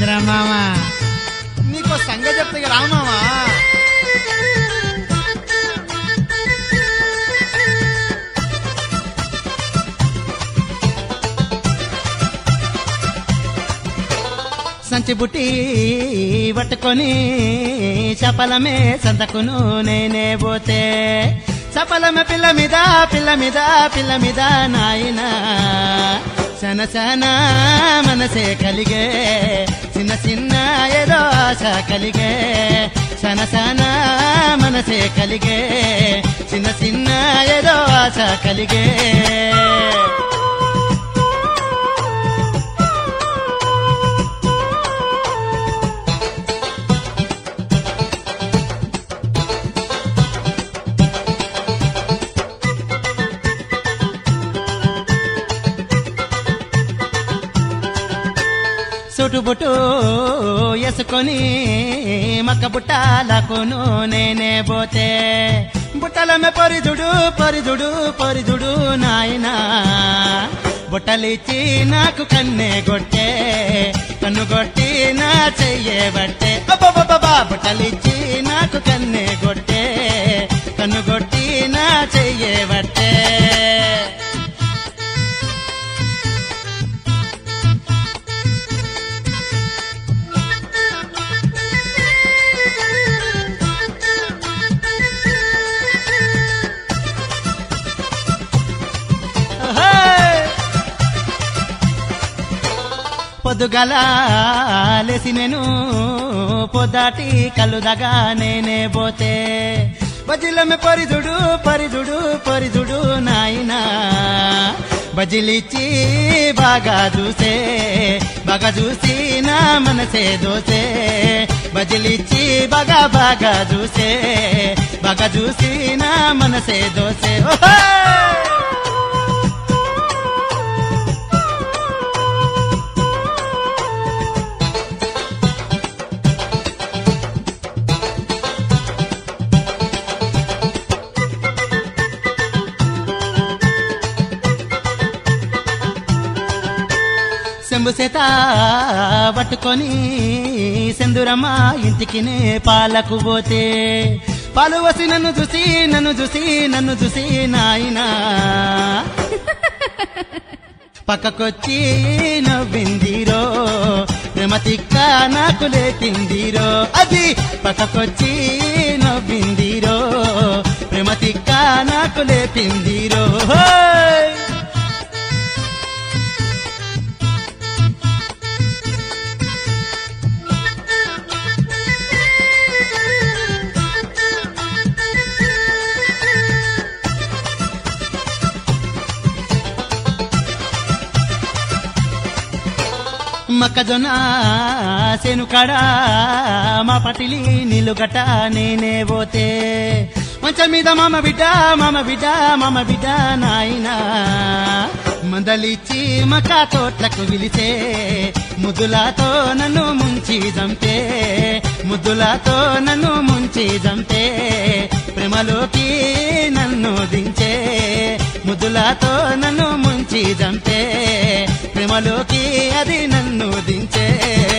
ఏంద్రా మామ నీకో సంగ చెప్తే ఇక రా మామా సంచి బుట్టి పట్టుకొని చపలమే సంతకును నేనే పోతే చపలమే పిల్ల మీద పిల్ల మీద పిల్ల మీద నాయన సన సన మనసే కలిగే చిన్న చిన్న ఏదో ఆశ కలిగే సన సన మనసే కలిగే చిన్న చిన్న ఏదో ఆశ కలిగే సుటుబుటు ఎసుకొని మక్క బుట్టాలకును నేనే పోతే బుట్టలమే పరిదుడు పరిదుడు పరిదుడు నాయనా బుట్టలిచ్చి నాకు కన్నే కొట్టే కన్ను కొట్టి నా చెయ్యే బట్టే అబ్బబ్బబ్బా బుట్టలిచ్చి నాకు కన్నే కొట్టే కన్ను కొట్టి నా చెయ్యే బట్టే పొద్దుగల లేసి నేను పొద్దాటి కలుదగా నేనే పోతే బజిలమే పరిదుడు పరిదుడు పరిదుడు నాయనా బజిలిచ్చి బాగా చూసే బాగా చూసి నా మనసే దోసే బజిలిచ్చి బాగా బాగా చూసే బాగా చూసి నా మనసే దోసే ఓహో సెంబు సేత పట్టుకొని సెందురమ్మ ఇంటికి నే పాలకు పోతే పాలు వసి నన్ను చూసి నన్ను చూసి నన్ను చూసి నాయనా పక్కకొచ్చి నవ్విందిరో ప్రేమ తిక్క నాకు లేపిందిరో అది పక్కకొచ్చి నవ్విందిరో ప్రేమ తిక్క నాకు లేపిందిరో హోయ్! మొక్కజొన్న శనుకడ మా పటిలి నిలుగట నేనే పోతే మంచం మీద మామ బిడ్డ మామ బిడ్డ మామ బిడ్డ నాయనా మందలిచ్చి మక్క తోట్లకు విలిచే ముద్దులతో నన్ను ముంచి జంపే ముద్దులతో నన్ను ముంచి జంపే ప్రేమలోకి నన్ను దించే ముద్దులతో నన్ను ముంచి జంపే ప్రేమలోకి అది నన్ను దించే